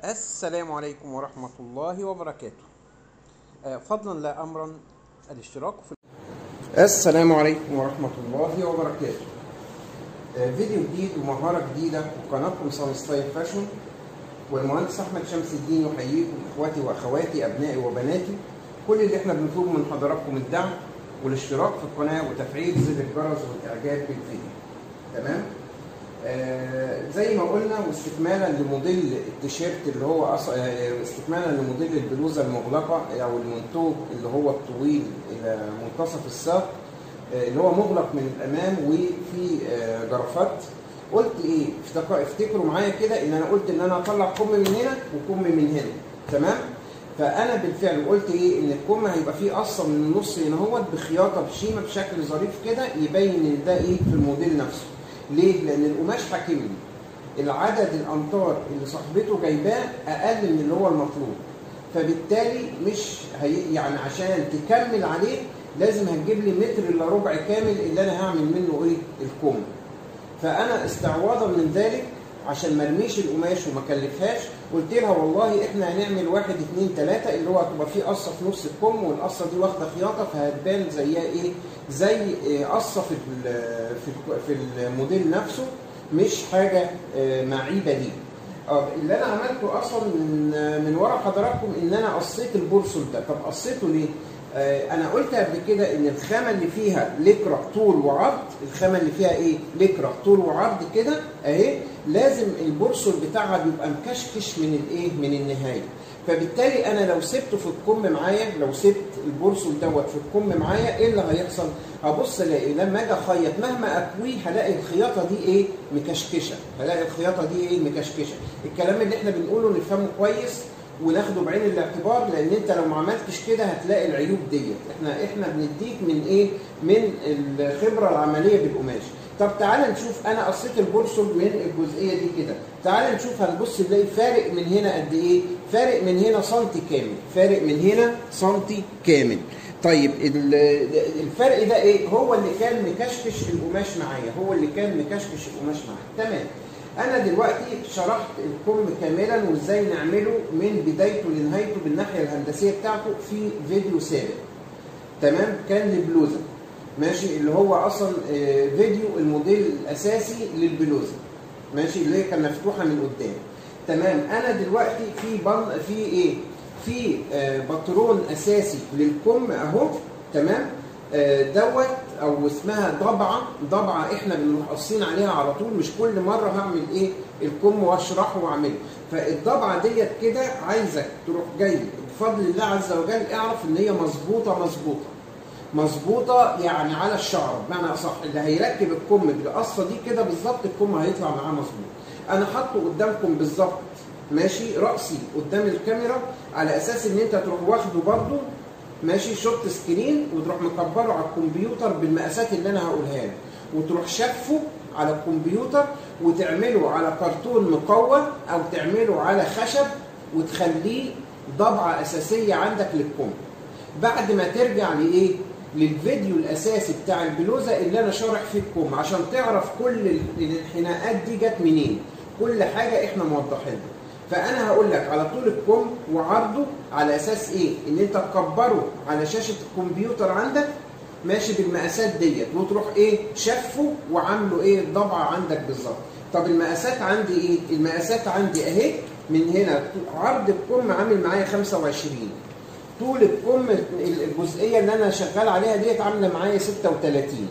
السلام عليكم ورحمة الله وبركاته آه، فضلا لا أمرا الاشتراك في السلام عليكم ورحمة الله وبركاته آه، فيديو جديد ومهارة جديدة وقناتكم سان ستايل فاشن والمهندس أحمد شمس الدين يحييكم إخواتي وأخواتي أبنائي وبناتي كل اللي احنا بنطلبه من حضراتكم الدعم والاشتراك في القناة وتفعيل زر الجرس والإعجاب بالفيديو تمام؟ آه، زي ما قلنا واستكمالا لموديل التيشيرت اللي هو أص... آه، استكمالا لموديل البلوزه المغلقه او المنتوج اللي هو الطويل الى منتصف الساق آه، اللي هو مغلق من الامام وفي آه، جرافات قلت ايه افتك- افتكروا معايا كده ان انا قلت ان انا اطلع كم من هنا وكم من هنا تمام فانا بالفعل قلت ايه ان الكم هيبقى فيه قصه من النص هنا اهوت بخياطه بشيمه بشكل ظريف كده يبين ان ده ايه في الموديل نفسه ليه؟ لأن القماش حاكمني العدد الأمتار اللي صاحبته جايباه أقل من اللي هو المطلوب فبالتالي مش هي يعني عشان تكمل عليه لازم هتجيب لي متر إلا ربع كامل اللي أنا هعمل منه إيه؟ الكم فأنا استعواضا من ذلك عشان ما ارميش القماش وما كلفهاش قلت لها والله احنا هنعمل واحد اتنين تلاته اللي هو هتبقى فيه قصه في نص الكم والقصه دي واخده خياطه فهتبان زيها ايه؟ زي إيه قصه في ال- في ال- في الموديل نفسه مش حاجه آه، معيبه ليه. اه اللي انا عملته اصلا من من ورا حضراتكم ان انا قصيت البورصل ده، طب قصيته ليه؟ آه، انا قلت قبل كده ان الخامه اللي فيها لكرة طول وعرض الخامه اللي فيها ايه لكرة طول وعرض كده اهي لازم البورصل بتاعها بيبقى مكشكش من الايه من النهايه فبالتالي انا لو سبته في الكم معايا لو سبت البورصل دوت في الكم معايا ايه اللي هيحصل هبص الاقي لما اجي اخيط مهما اكويه هلاقي الخياطه دي ايه مكشكشه هلاقي الخياطه دي ايه مكشكشه الكلام اللي احنا بنقوله نفهمه كويس وناخده بعين الاعتبار لان انت لو ما عملتش كده هتلاقي العيوب ديت احنا احنا بنديك من ايه من الخبره العمليه بالقماش طب تعال نشوف انا قصيت البورصل من الجزئيه دي كده تعال نشوف هنبص نلاقي فارق من هنا قد ايه فارق من هنا سنتي كامل فارق من هنا سنتي كامل طيب ال- الفرق ده ايه هو اللي كان مكشكش القماش معايا هو اللي كان مكشكش القماش معايا تمام انا دلوقتي شرحت الكم كاملا وازاي نعمله من بدايته لنهايته بالناحيه الهندسيه بتاعته في فيديو سابق تمام كان للبلوزه ماشي اللي هو اصلا آه، فيديو الموديل الاساسي للبلوزه ماشي اللي هي كان مفتوحه من قدام تمام انا دلوقتي في بن في ايه في آه، باترون اساسي للكم اهو تمام آه، دوت او اسمها ضبعه ضبعه احنا بنروح قاصين عليها على طول مش كل مره هعمل ايه الكم واشرحه واعمله فالضبعه ديت كده عايزك تروح جاي بفضل الله عز وجل اعرف ان هي مظبوطه مظبوطه مظبوطه يعني على الشعر بمعنى اصح اللي هيركب الكم بالقصه دي كده بالظبط الكم هيطلع معاه مظبوط انا حاطه قدامكم بالظبط ماشي راسي قدام الكاميرا على اساس ان انت تروح واخده برده ماشي شوت سكرين وتروح مكبره على الكمبيوتر بالمقاسات اللي انا هقولها لك وتروح شافه على الكمبيوتر وتعمله على كرتون مقوى او تعمله على خشب وتخليه ضبعه اساسيه عندك للكم بعد ما ترجع لايه للفيديو الاساسي بتاع البلوزه اللي انا شارح فيه الكم عشان تعرف كل ال- الانحناءات دي جت منين كل حاجه احنا موضحينها فانا هقول لك على طول الكم وعرضه على اساس ايه ان انت تكبره على شاشه الكمبيوتر عندك ماشي بالمقاسات ديت وتروح ايه شفه وعامله ايه ضبعه عندك بالظبط طب المقاسات عندي ايه المقاسات عندي اهي من هنا عرض الكم عامل معايا 25 طول الكم الجزئيه اللي انا شغال عليها ديت عامله معايا 36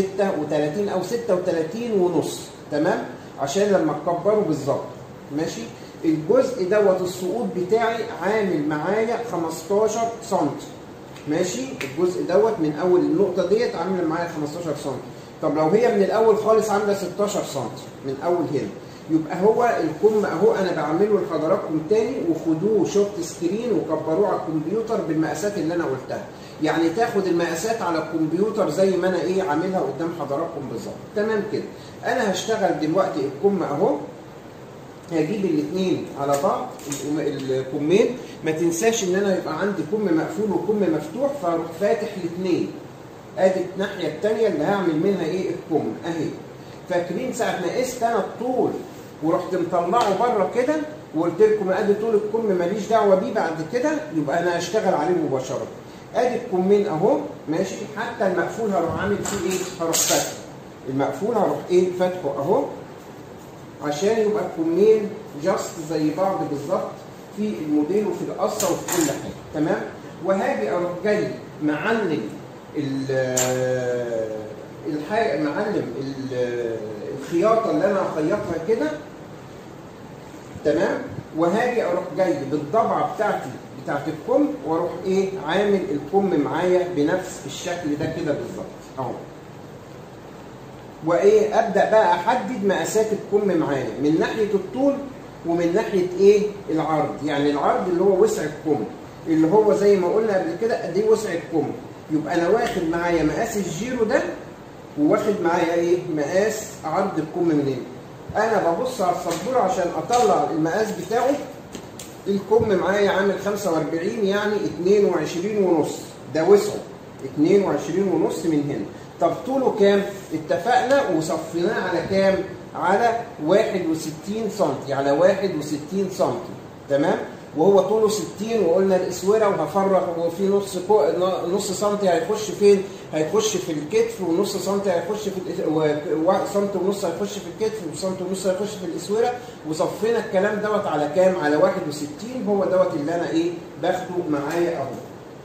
36 او 36 ونص تمام عشان لما اكبره بالظبط ماشي الجزء دوت السقوط بتاعي عامل معايا 15 سم ماشي الجزء دوت من اول النقطه ديت عامله معايا 15 سم طب لو هي من الاول خالص عامله 16 سم من اول هنا يبقى هو الكم اهو انا بعمله لحضراتكم تاني وخدوه شوت سكرين وكبروه على الكمبيوتر بالمقاسات اللي انا قلتها يعني تاخد المقاسات على الكمبيوتر زي ما انا ايه عاملها قدام حضراتكم بالظبط تمام كده انا هشتغل دلوقتي الكم اهو هجيب الاثنين على بعض الكم- الكمين ما تنساش ان انا يبقى عندي كم مقفول وكم مفتوح فاروح فاتح الاثنين ادي الناحيه الثانيه اللي هعمل منها ايه الكم اهي فاكرين ساعه ما قست انا الطول ورحت مطلعه بره كده وقلت لكم ادي طول الكم ماليش دعوه بيه بعد كده يبقى انا هشتغل عليه مباشره ادي الكمين اهو ماشي حتى المقفول هروح عامل فيه ايه هروح فاتحه المقفول هروح ايه فاتحه اهو عشان يبقى الكمين جاست زي بعض بالظبط في الموديل وفي القصه وفي كل حاجه تمام وهاجي اروح جاي معلم الحاجه معلم الخياطه اللي انا هخيطها كده تمام وهاجي اروح جاي بالضبعه بتاعتي بتاعت الكم واروح ايه عامل الكم معايا بنفس الشكل ده كده بالظبط اهو وايه ابدا بقى احدد مقاسات الكم معايا من ناحيه الطول ومن ناحيه ايه العرض يعني العرض اللي هو وسع الكم اللي هو زي ما قلنا قبل كده قد ايه وسع الكم يبقى انا واخد معايا مقاس الجيرو ده وواخد معايا ايه مقاس عرض الكم منين انا ببص على السبوره عشان اطلع المقاس بتاعه الكم معايا عامل 45 يعني 22 ونص ده وسعه 22 ونص من هنا طب طوله كام اتفقنا وصفيناه على كام على 61 سم على 61 سم تمام وهو طوله 60 وقلنا الاسوره وهفرغ وفي نص كو... نص سنتي هيخش فين؟ هيخش في الكتف ونص سنتي هيخش في الإس... و... سنتي ونص هيخش في الكتف وسنتي ونص هيخش في الاسوره وصفينا الكلام دوت على كام؟ على 61 هو دوت اللي انا ايه؟ باخده معايا اهو.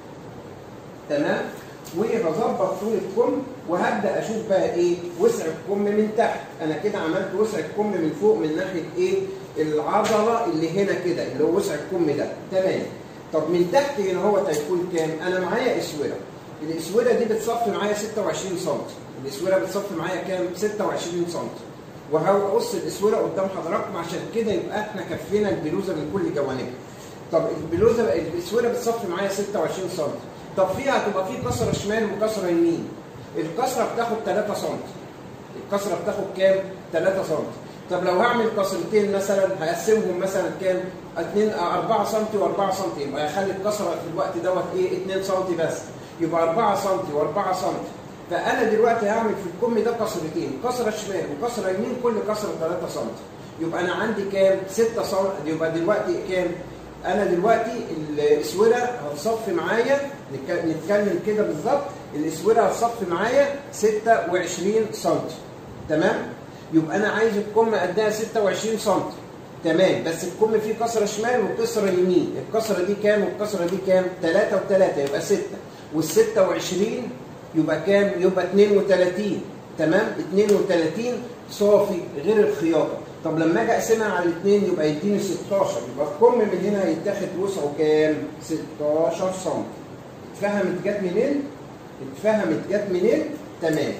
تمام؟ وهظبط طول الكم وهبدا اشوف بقى ايه وسع الكم من تحت انا كده عملت وسع الكم من فوق من ناحيه ايه العضله اللي هنا كده اللي هو وسع الكم ده تمام طب من تحت هنا هو هيكون كام انا معايا اسوره الاسوره دي بتصفي معايا 26 سم الاسوره بتصفي معايا كام 26 سم وهقص الاسوره قدام حضراتكم عشان كده يبقى احنا كفينا البلوزه من كل جوانبها طب البلوزه الاسوره بتصفي معايا 26 سم طب فيها هتبقى في كسره شمال وكسره يمين الكسره بتاخد 3 سم الكسره بتاخد كام 3 سم طب لو هعمل كسرتين مثلا هقسمهم مثلا كام 2 4 سم و4 سم يبقى هخلي الكسره في الوقت دوت ايه 2 سم بس يبقى 4 سم و4 سم فانا دلوقتي هعمل في الكم ده كسرتين كسره شمال وكسره يمين كل كسره 3 سم يبقى انا عندي كام 6 سم يبقى دلوقتي كام انا دلوقتي الاسوره هتصفي معايا نتكلم كده بالظبط الاسوره هتصفي معايا 26 سم تمام يبقى انا عايز الكم قدها 26 سم تمام بس الكم فيه كسره شمال وكسره يمين الكسره دي كام والكسره دي كام 3 و3 يبقى 6 وال 26 يبقى كام يبقى 32 تمام 32 صافي غير الخياطه طب لما اجي اقسمها على الاثنين يبقى يديني 16 يبقى الكم من هنا هيتاخد وسعه كام 16 سم اتفهمت جت منين اتفهمت جت منين تمام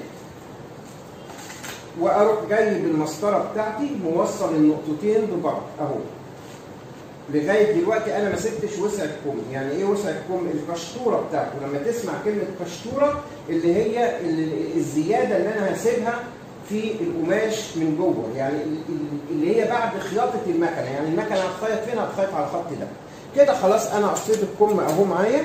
واروح جاي بالمسطره بتاعتي موصل النقطتين ببعض اهو لغايه دلوقتي انا ما سبتش وسع الكم يعني ايه وسع الكم القشطوره بتاعته لما تسمع كلمه قشطوره اللي هي الزياده اللي انا هسيبها في القماش من جوه يعني اللي هي بعد خياطه المكنه يعني المكنه هتخيط فين هتخيط على الخط ده كده خلاص انا قصيت الكم اهو معايا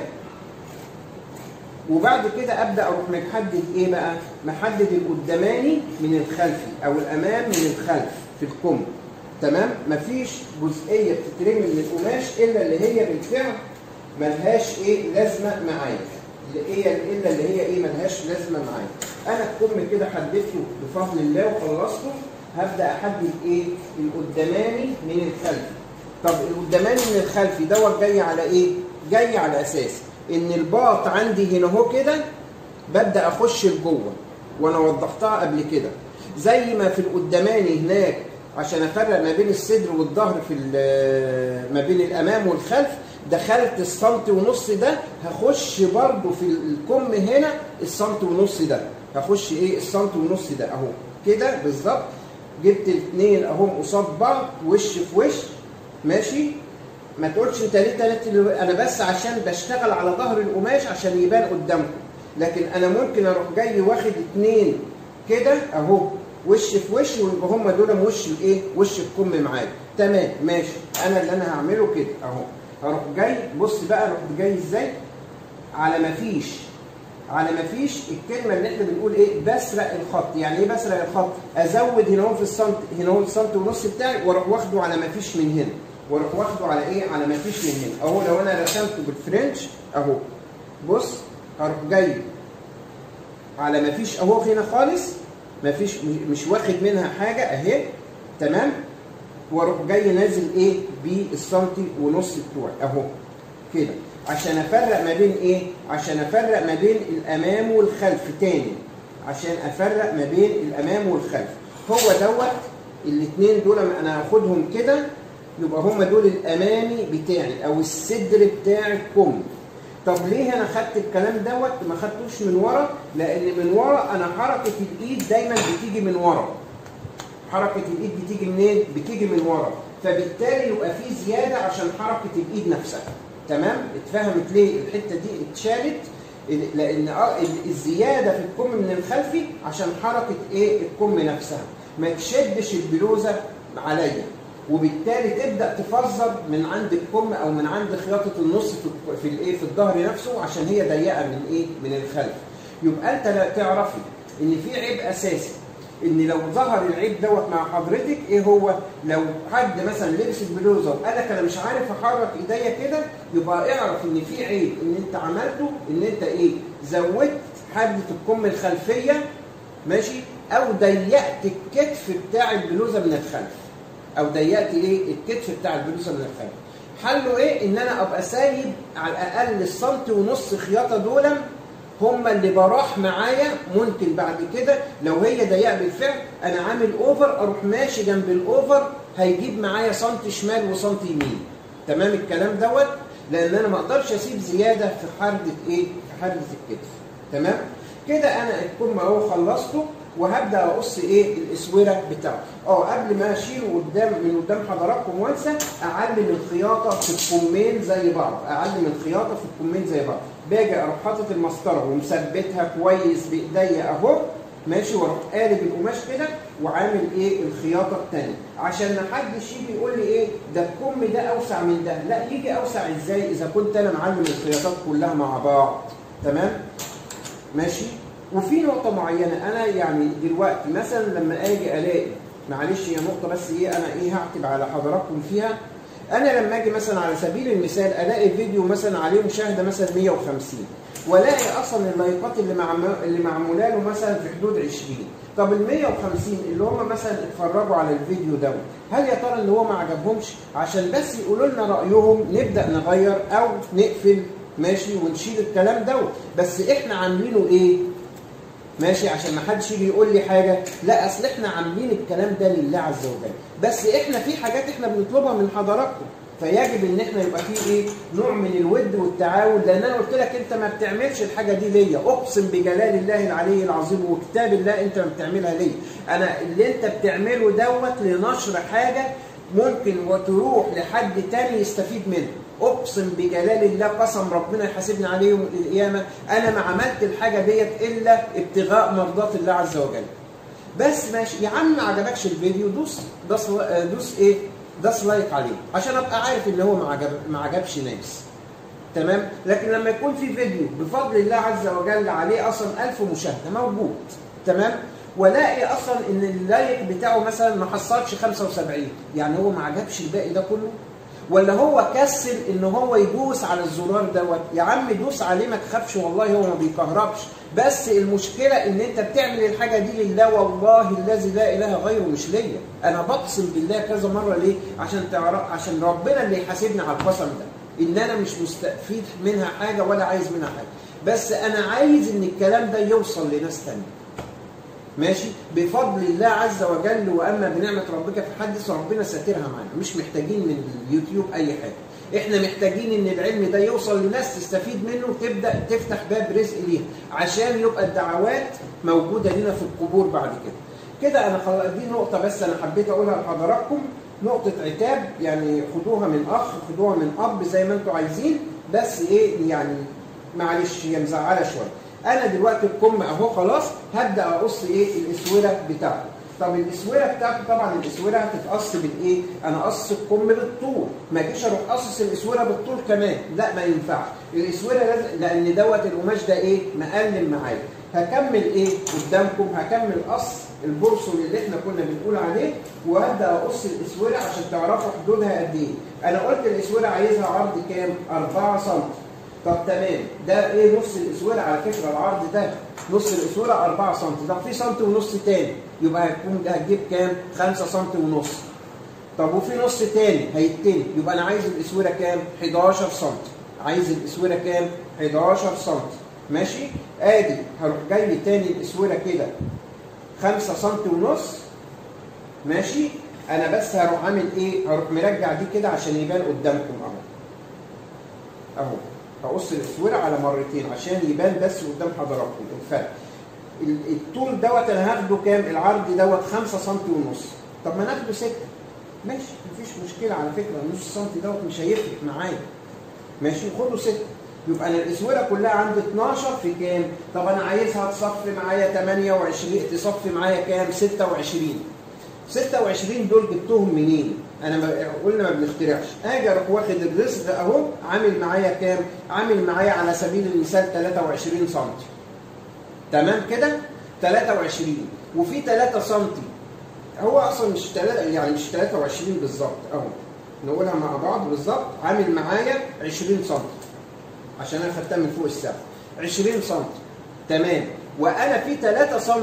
وبعد كده ابدا اروح محدد ايه بقى محدد القداماني من الخلفي او الامام من الخلف في الكم تمام مفيش جزئيه بتترمي من القماش الا اللي هي بالفعل ملهاش ايه لازمه معايا اللي هي الا اللي هي ايه ملهاش لازمه معايا انا الكم كده حددته بفضل الله وخلصته هبدا احدد ايه القداماني من الخلفي طب القداماني من الخلفي دوت جاي على ايه جاي على اساس ان الباط عندي هنا اهو كده ببدا اخش لجوه وانا وضحتها قبل كده زي ما في القداماني هناك عشان افرق ما بين الصدر والظهر في ما بين الامام والخلف دخلت السنتي ونص ده هخش برضو في الكم هنا السنتي ونص ده هخش ايه السنتي ونص ده اهو كده بالظبط جبت الاثنين اهم قصاد بعض وش في وش ماشي ما تقولش انت ليه تلات انا بس عشان بشتغل على ظهر القماش عشان يبان قدامكم لكن انا ممكن اروح جاي واخد اثنين كده اهو وش في وش ويبقى هم دول وش الايه وش الكم معايا تمام ماشي انا اللي انا هعمله كده اهو هروح جاي بص بقى اروح جاي ازاي على ما فيش على ما فيش الكلمه اللي احنا بنقول ايه بسرق الخط يعني ايه بسرق الخط ازود هنا هو في السنت هنا هو السنت ونص بتاعي واروح واخده على ما فيش من هنا واروح واخده على ايه على ما فيش من هنا اهو لو انا رسمته بالفرنش اهو بص هروح جاي على ما فيش اهو هنا خالص ما فيش مش واخد منها حاجه اهي تمام واروح جاي نازل ايه بالسنتي ونص بتوعي اهو كده عشان افرق ما بين ايه عشان افرق ما بين الامام والخلف تاني عشان افرق ما بين الامام والخلف هو دوت الاثنين دول انا هاخدهم كده يبقى هم دول الامامي بتاعي او الصدر بتاع الكم طب ليه انا خدت الكلام دوت ما خدتوش من ورا لان من ورا انا حركه الايد دايما بتيجي من ورا حركه الايد بتيجي منين بتيجي من ورا فبالتالي يبقى في زياده عشان حركه الايد نفسها تمام اتفهمت ليه الحته دي اتشالت لان الزياده في الكم من الخلفي عشان حركه ايه الكم نفسها ما تشدش البلوزه عليا وبالتالي تبدا تفزر من عند الكم او من عند خياطه النص في الايه في الظهر نفسه عشان هي ضيقه من ايه من الخلف يبقى انت لا تعرفي ان في عيب اساسي ان لو ظهر العيب دوت مع حضرتك ايه هو لو حد مثلا لبس البلوزه وقال لك انا مش عارف احرك ايديا كده يبقى اعرف ان في عيب ان انت عملته ان انت ايه زودت حده الكم الخلفيه ماشي او ضيقت الكتف بتاع البلوزه من الخلف او ضيقت ايه الكتف بتاع البلوزه من الخلف حله ايه ان انا ابقى سايب على الاقل السنتي ونص خياطه دول هم اللي براح معايا ممكن بعد كده لو هي ضيقه بالفعل انا عامل اوفر اروح ماشي جنب الاوفر هيجيب معايا سنتي شمال وسنتي يمين تمام الكلام دوت لان انا ما اقدرش اسيب زياده في حرده ايه في حرده الكتف تمام كده انا الكم اهو خلصته وهبدا اقص ايه الاسوره بتاعته اه قبل ما اشيله قدام من قدام حضراتكم وانسى اعلم الخياطه في الكمين زي بعض اعلم الخياطه في الكمين زي بعض باجي اروح حاطط المسطره ومثبتها كويس بايديا اهو ماشي واروح قالب القماش كده وعامل ايه الخياطه الثانيه عشان ما حدش يجي يقول لي ايه ده الكم ده اوسع من ده لا يجي اوسع ازاي اذا كنت انا معلم الخياطات كلها مع بعض تمام ماشي وفي نقطة معينة أنا يعني دلوقتي مثلا لما أجي ألاقي معلش هي نقطة بس إيه أنا إيه هعتب على حضراتكم فيها أنا لما أجي مثلا على سبيل المثال ألاقي فيديو مثلا عليه مشاهدة مثلا 150 والاقي أصلا اللايكات اللي معمول اللي معمولة له مثلا في حدود 20 طب ال 150 اللي هم مثلا اتفرجوا على الفيديو دوت هل يا ترى اللي هو ما عجبهمش عشان بس يقولوا لنا رأيهم نبدأ نغير أو نقفل ماشي ونشيل الكلام دوت بس احنا عاملينه ايه؟ ماشي عشان ما حدش يجي يقول لي حاجه لا اصل احنا عاملين الكلام ده لله عز وجل بس احنا في حاجات احنا بنطلبها من حضراتكم فيجب ان احنا يبقى في ايه نوع من الود والتعاون لان انا قلت لك انت ما بتعملش الحاجه دي ليا اقسم بجلال الله العلي العظيم وكتاب الله انت ما بتعملها ليا انا اللي انت بتعمله دوت لنشر حاجه ممكن وتروح لحد تاني يستفيد منها اقسم بجلال الله قسم ربنا يحاسبني عليه يوم القيامه انا ما عملت الحاجه ديت الا ابتغاء مرضات الله عز وجل بس ماشي يا عم ما عجبكش الفيديو دوس دوس دوس ايه دوس لايك عليه عشان ابقى عارف ان هو ما عجب ما عجبش ناس تمام لكن لما يكون في فيديو بفضل الله عز وجل عليه اصلا 1000 مشاهده موجود تمام والاقي اصلا ان اللايك بتاعه مثلا ما حصلش 75 يعني هو ما عجبش الباقي ده كله ولا هو كسل ان هو يدوس على الزرار دوت يا عم دوس عليه ما تخافش والله هو ما بيكهربش بس المشكله ان انت بتعمل الحاجه دي لله والله الذي لا اله غيره مش ليا انا بقسم بالله كذا مره ليه عشان تعرف عشان ربنا اللي يحاسبني على القسم ده ان انا مش مستفيد منها حاجه ولا عايز منها حاجه بس انا عايز ان الكلام ده يوصل لناس تانية ماشي بفضل الله عز وجل واما بنعمه ربك فحدث ربنا ساترها معانا مش محتاجين من اليوتيوب اي حاجه احنا محتاجين ان العلم ده يوصل لناس تستفيد منه وتبدا تفتح باب رزق ليها عشان يبقى الدعوات موجوده لنا في القبور بعد كده كده انا خل... دي نقطه بس انا حبيت اقولها لحضراتكم نقطه عتاب يعني خدوها من اخ خدوها من اب زي ما انتم عايزين بس ايه يعني معلش هي مزعله شويه انا دلوقتي الكم اهو خلاص هبدا اقص ايه الاسوره بتاعته طب الاسوره بتاعته طبعا الاسوره هتتقص بالايه انا اقص الكم بالطول ما اجيش اروح قصص الاسوره بالطول كمان لا ما ينفعش الاسوره لازم لان دوت القماش ده ايه مقلل معايا هكمل ايه قدامكم هكمل قص البرصل اللي احنا كنا بنقول عليه وابدا اقص الاسوره عشان تعرفوا حدودها قد ايه انا قلت الاسوره عايزها عرض كام 4 سم طب تمام ده ايه نص الاسوره على فكره العرض ده نص الاسوره 4 سم طب في سم ونص تاني يبقى هتكون هتجيب كام 5 سم ونص طب وفي نص تاني هيتني يبقى انا عايز الاسوره كام 11 سم عايز الاسوره كام 11 سم ماشي ادي هروح جاي تاني الاسوره كده 5 سم ونص ماشي انا بس هروح عامل ايه هروح مرجع دي كده عشان يبان قدامكم اهو اهو هقص الاسوره على مرتين عشان يبان بس قدام حضراتكم الفرق الطول دوت انا هاخده كام العرض دوت 5 سم ونص طب ما ناخده 6 ماشي مفيش مشكله على فكره النص سم دوت مش هيفرق معايا ماشي خده 6 يبقى انا الاسوره كلها عندي 12 في كام؟ طب انا عايزها تصفي معايا 28 تصفي معايا كام؟ 26 26 دول جبتهم منين؟ انا ما قلنا ما بنخترعش اجي اروح واخد الرزق اهو عامل معايا كام؟ عامل معايا على سبيل المثال 23 سم تمام كده؟ 23 وفي 3 سم هو اصلا مش 3 يعني مش 23 بالظبط اهو نقولها مع بعض بالظبط عامل معايا 20 سم عشان انا خدتها من فوق السقف 20 سم تمام وانا في 3 سم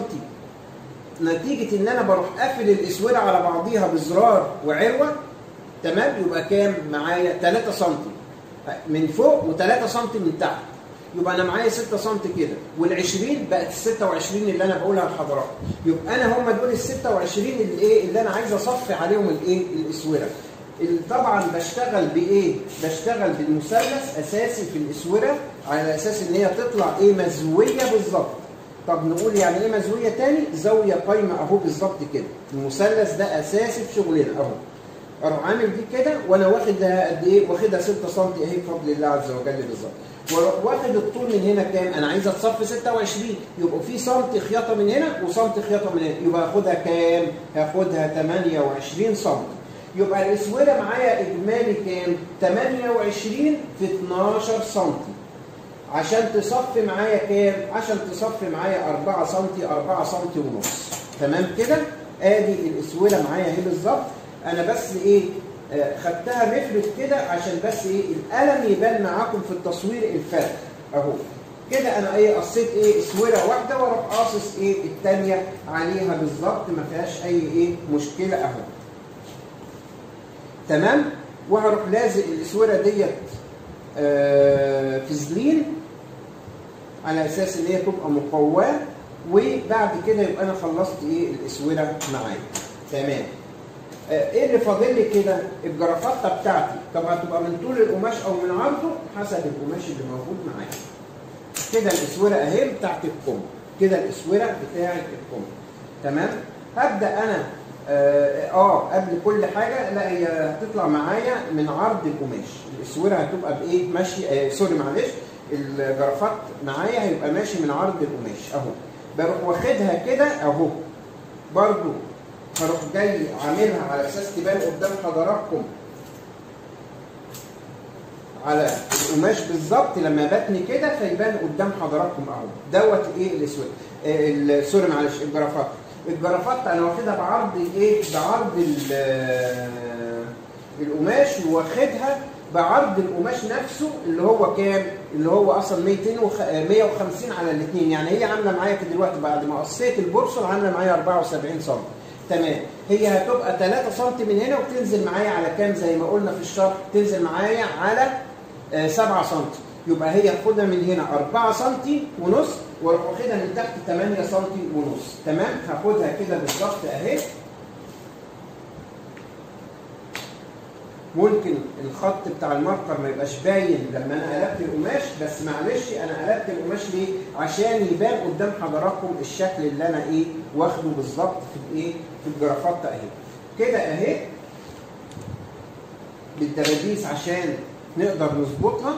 نتيجه ان انا بروح قافل الاسوره على بعضيها بزرار وعروه تمام يبقى كام معايا 3 سم من فوق و3 سم من تحت يبقى انا معايا 6 سم كده وال20 بقت ال 26 اللي انا بقولها لحضراتكم يبقى انا هم دول ال 26 اللي ايه اللي انا عايز اصفي عليهم الايه الاسوره طبعا بشتغل بايه؟ بشتغل بالمثلث اساسي في الاسوره على اساس ان هي تطلع ايه مزويه بالظبط. طب نقول يعني ايه مزويه تاني؟ زاويه قايمه اهو بالظبط كده. المثلث ده اساسي في شغلنا اهو. اروح عامل دي كده وانا واخدها قد ايه؟ واخدها 6 سم اهي بفضل الله عز وجل بالظبط. واروح واخد الطول من هنا كام؟ انا عايزها تصفي 26 يبقى في سم خياطه من هنا وسم خياطه من هنا يبقى هاخدها كام؟ هاخدها 28 سم. يبقى الاسوره معايا اجمالي كام 28 في 12 سم عشان تصفي معايا كام عشان تصفي معايا 4 سم 4 سم ونص تمام كده ادي الاسوره معايا اهي بالظبط انا بس ايه آه خدتها مفرد كده عشان بس ايه القلم يبان معاكم في التصوير الفرق اهو كده انا ايه قصيت ايه اسوره واحده واروح قاصص ايه الثانيه عليها بالظبط ما فيهاش اي ايه مشكله اهو تمام وهروح لازق الاسوره ديت آه فازلين على اساس ان هي تبقى مقواه وبعد كده يبقى انا خلصت ايه الاسوره معايا تمام آه ايه اللي فاضل لي كده الجرافطه بتاعتي طب هتبقى من طول القماش او من عرضه حسب القماش اللي موجود معايا كده الاسوره اهي بتاعت الكم كده الاسوره بتاعت الكم تمام هبدا انا اه, آه قبل كل حاجه لا هي هتطلع معايا من عرض القماش الاسوره هتبقى بايه ماشي آه سوري معلش الجرافات معايا هيبقى ماشي من عرض القماش اهو بروح واخدها كده اهو برضو هروح جاي عاملها على اساس تبان قدام حضراتكم على القماش بالظبط لما بتني كده فيبان قدام حضراتكم اهو دوت ايه الاسود آه سوري معلش الجرافات الجرافات انا واخدها بعرض ايه بعرض القماش واخدها بعرض القماش نفسه اللي هو كام اللي هو اصلا 200 وخ... 150 على الاثنين يعني هي عامله معايا كده دلوقتي بعد ما قصيت البورصل عامله معايا 74 سم تمام هي هتبقى 3 سم من هنا وتنزل معايا على كام زي ما قلنا في الشرح تنزل معايا على 7 سم يبقى هي هاخدها من هنا 4 سم ونص واروح واخدها من تحت 8 سم ونص تمام هاخدها كده بالظبط اهي ممكن الخط بتاع الماركر ما يبقاش باين لما انا قلبت القماش بس معلش انا قلبت القماش ليه؟ عشان يبان قدام حضراتكم الشكل اللي انا ايه واخده بالظبط في الايه؟ في الجرافات اهي. كده اهي بالدبابيس عشان نقدر نظبطها.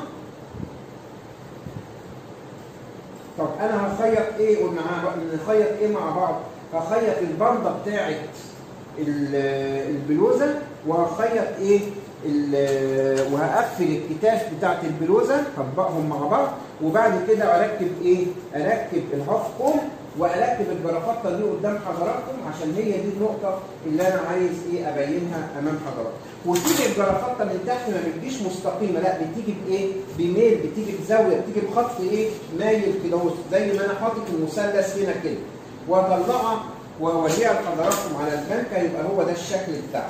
طب انا هخيط ايه قلنا نخيط ايه مع بعض؟ هخيط البنده بتاعت البلوزه وهخيط ايه ال- وهقفل الكتاف بتاعت البلوزه هطبقهم مع بعض وبعد كده اركب ايه؟ اركب الهاف كول واركب الجرافطه دي قدام حضراتكم عشان هي دي النقطه اللي انا عايز ايه ابينها امام حضراتكم. وتيجي الجرافطه من تحت ما بتجيش مستقيمه لا بتيجي بايه؟ بميل بتيجي بزاويه بتيجي بخط ايه؟ مايل كده اهو زي ما انا حاطط المثلث هنا كده واطلعها واوريها لحضراتكم على البنكه يبقى هو ده الشكل بتاعها.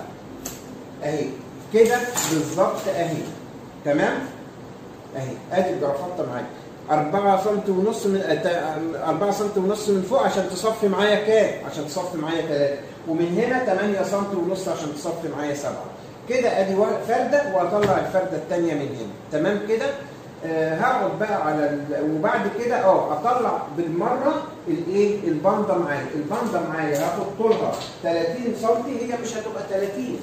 اهي كده بالظبط اهي تمام؟ اهي ادي الجرافطه معايا 4 سم ونص من 4 سم ونص من فوق عشان تصفي معايا كام؟ عشان تصفي معايا 3 ومن هنا 8 سم ونص عشان تصفي معايا 7 كده ادي وا- فرده واطلع الفرده الثانيه من هنا تمام كده؟ آه هقعد بقى على ال... وبعد كده اه اطلع بالمره الايه؟ الباندا معايا، الباندا معايا هاخد طولها 30 سم هي مش هتبقى 30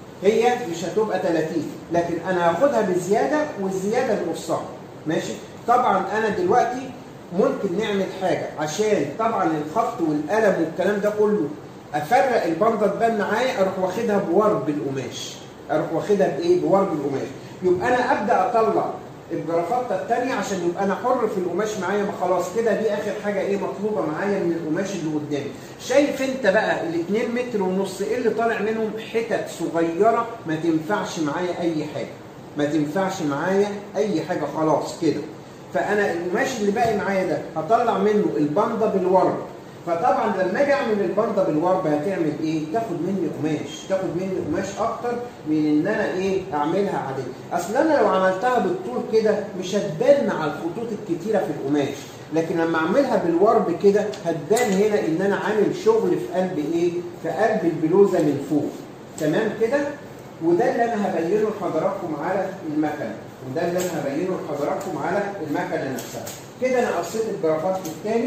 هي مش هتبقى 30 لكن انا هاخدها بزياده والزياده نصها ماشي طبعا انا دلوقتي ممكن نعمل حاجه عشان طبعا الخط والقلم والكلام ده كله افرق البنده تبان معايا اروح واخدها بورب القماش اروح واخدها بايه بورب القماش يبقى انا ابدا اطلع الجرافطه الثانيه عشان يبقى انا حر في القماش معايا ما خلاص كده دي اخر حاجه ايه مطلوبه معايا من القماش اللي قدامي شايف انت بقى ال 2 متر ونص ايه اللي طالع منهم حتت صغيره ما تنفعش معايا اي حاجه ما تنفعش معايا اي حاجه خلاص كده فانا القماش اللي باقي معايا ده هطلع منه البنده بالورب فطبعا لما اجي اعمل البنده بالورب هتعمل ايه؟ تاخد مني قماش، تاخد مني قماش اكتر من ان انا ايه؟ اعملها عاديه، اصل انا لو عملتها بالطول كده مش هتبان على الخطوط الكتيره في القماش، لكن لما اعملها بالورب كده هتبان هنا ان انا عامل شغل في قلب ايه؟ في قلب البلوزه من فوق. تمام كده؟ وده اللي انا هبينه لحضراتكم على المكنه، وده اللي انا هبينه لحضراتكم على المكنه نفسها. كده انا قصيت الجرافات الثاني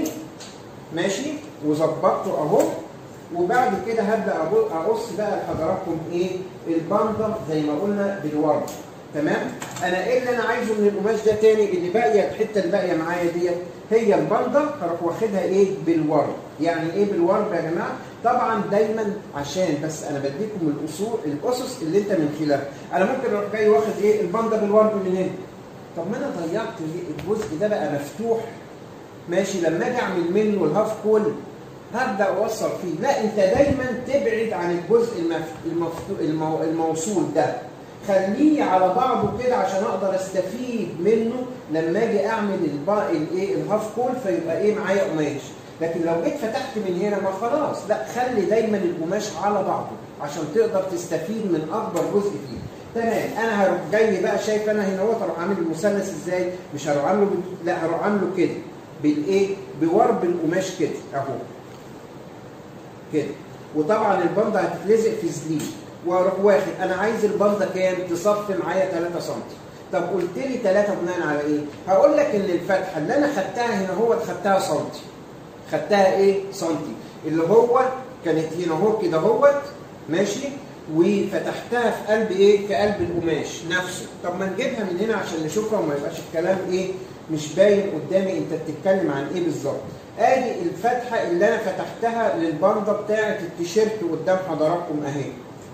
ماشي وظبطته اهو وبعد كده هبدا أبو- اقص بقى لحضراتكم ايه البنده زي ما قلنا بالورد تمام انا ايه اللي انا عايزه من القماش ده تاني اللي باقيه الحته اللي باقيه معايا ديت هي البنده هروح واخدها ايه بالورد يعني ايه بالورد يا جماعه طبعا دايما عشان بس انا بديكم الاصول الاسس اللي انت من خلالها انا ممكن اروح جاي واخد ايه البنده بالورد من هنا طب ما انا ضيعت الجزء ده بقى مفتوح ماشي لما اجي اعمل منه الهاف كول هبدا اوصل فيه لا انت دايما تبعد عن الجزء المف... المفتو... المو... الموصول ده خليه على بعضه كده عشان اقدر استفيد منه لما اجي اعمل الب... الايه الهاف كول فيبقى ايه معايا قماش لكن لو جيت فتحت من هنا ما خلاص لا خلي دايما القماش على بعضه عشان تقدر تستفيد من اكبر جزء فيه تمام انا هروح جاي بقى شايف انا هنا اهوت اروح عامل المثلث ازاي مش هروح عامله بال... لا هروح عامله كده بالايه بورب القماش كده اهو كده وطبعا البنده هتتلزق في سليب واروح واخد انا عايز البنده كام تصفي معايا 3 سم طب قلت لي 3 بناء على ايه هقول لك ان الفتحه اللي انا خدتها هنا هو خدتها سنتي خدتها ايه سنتي اللي هو كانت هنا اهو كده اهوت ماشي وفتحتها في قلب ايه في قلب القماش نفسه طب ما نجيبها من هنا عشان نشوفها وما يبقاش الكلام ايه مش باين قدامي انت بتتكلم عن ايه بالظبط ادي الفتحه اللي انا فتحتها للبنده بتاعه التيشيرت قدام حضراتكم اهي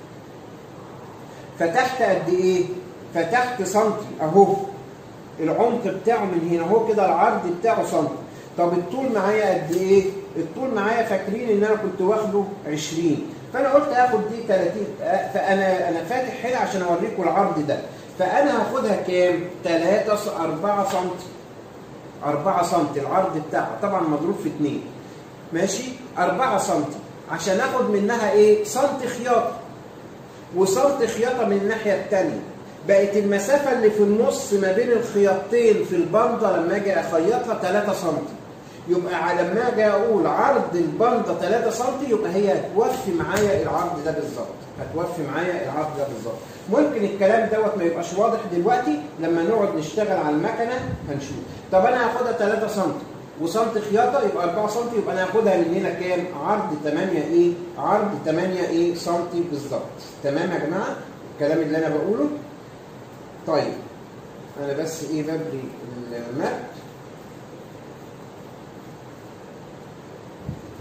فتحت قد ايه فتحت سنتي اهو العمق بتاعه من هنا اهو كده العرض بتاعه سنتي طب الطول معايا قد ايه الطول معايا فاكرين ان انا كنت واخده 20 فانا قلت اخد دي 30 فانا انا فاتح هنا عشان اوريكم العرض ده فانا هاخدها كام 3 4 سم 4 سم العرض بتاعها طبعا مضروب في 2 ماشي 4 سم عشان اخد منها ايه سم خياطه وسم خياطه من الناحيه الثانيه بقت المسافه اللي في النص ما بين الخياطتين في البنده لما اجي اخيطها 3 سم يبقى لما اجي اقول عرض البنده 3 سم يبقى هي هتوفي معايا العرض ده بالظبط هتوفي معايا العرض ده بالظبط ممكن الكلام دوت ما يبقاش واضح دلوقتي لما نقعد نشتغل على المكنه هنشوف طب انا هاخدها 3 سم وسنت خياطه يبقى 4 سم يبقى انا هاخدها من هنا كام عرض 8 ايه عرض 8 ايه سم بالظبط تمام يا جماعه الكلام اللي انا بقوله طيب انا بس ايه ببري المات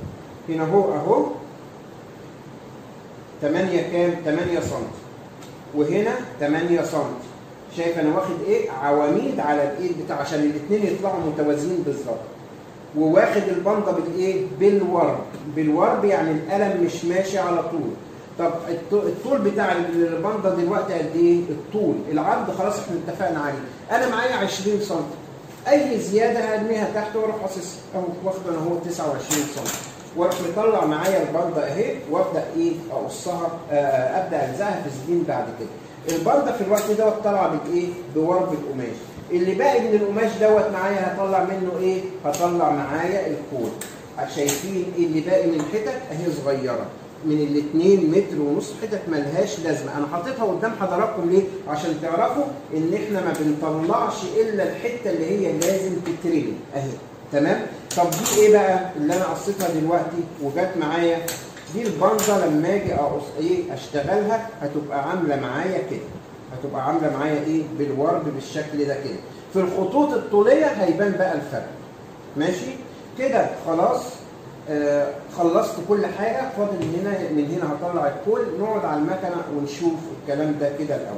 هنا اهو اهو 8 كام 8 سم وهنا 8 سم شايف انا واخد ايه عواميد على الايد بتاع عشان الاثنين يطلعوا متوازيين بالظبط وواخد البنطه بالايه بالورب بالورب يعني القلم مش ماشي على طول طب الطول بتاع البنطه دلوقتي قد ايه الطول العرض خلاص احنا اتفقنا عليه انا معايا 20 سم اي زياده هرميها تحت واروح قاصص اهو واخد انا اهو 29 سم واروح مطلع معايا البنطه اهي وابدا ايه اقصها آه ابدا الزقها في سدين بعد كده البنطه في الوقت دوت طالعه بالايه بورب القماش اللي باقي من القماش دوت معايا هطلع منه ايه هطلع معايا الكود شايفين اللي باقي من حتت اهي صغيره من الاثنين متر ونص حتت ملهاش لازمه انا حاططها قدام حضراتكم ليه عشان تعرفوا ان احنا ما بنطلعش الا الحته اللي هي لازم تترمي اهي تمام طب دي ايه بقى اللي انا قصيتها دلوقتي وجت معايا دي البنزه لما اجي اقص ايه اشتغلها هتبقى عامله معايا كده هتبقى عامله معايا ايه بالورد بالشكل ده كده في الخطوط الطوليه هيبان بقى الفرق ماشي كده خلاص آه خلصت كل حاجه فاضل هنا من هنا هطلع الكل نقعد على المكنه ونشوف الكلام ده كده الاول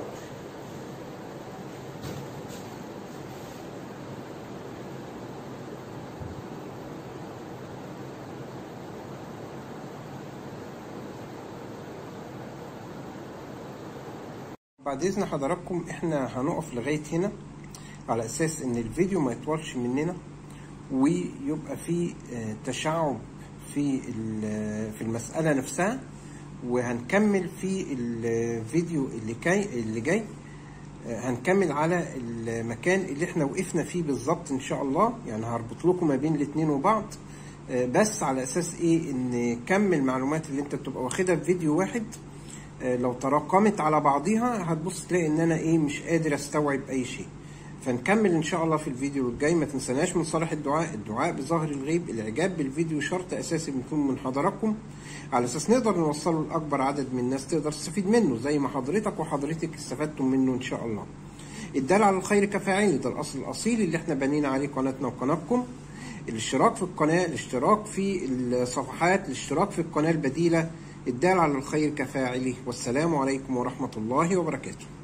بعد اذن حضراتكم احنا هنقف لغايه هنا على اساس ان الفيديو ما يطولش مننا ويبقى في تشعب في في المساله نفسها وهنكمل في الفيديو اللي جاي اللي جاي هنكمل على المكان اللي احنا وقفنا فيه بالظبط ان شاء الله يعني هربط لكم ما بين الاثنين وبعض بس على اساس ايه ان كم المعلومات اللي انت بتبقى واخدها في فيديو واحد لو تراكمت على بعضيها هتبص تلاقي ان انا ايه مش قادر استوعب اي شيء فنكمل ان شاء الله في الفيديو الجاي ما تنسناش من صالح الدعاء الدعاء بظهر الغيب الاعجاب بالفيديو شرط اساسي بيكون من حضراتكم على اساس نقدر نوصله لاكبر عدد من الناس تقدر تستفيد منه زي ما حضرتك وحضرتك استفدتم منه ان شاء الله الدال على الخير كفاعل ده الاصل الاصيل اللي احنا بنينا عليه قناتنا وقناتكم الاشتراك في القناه الاشتراك في الصفحات الاشتراك في القناه البديله الدال على الخير كفاعله والسلام عليكم ورحمه الله وبركاته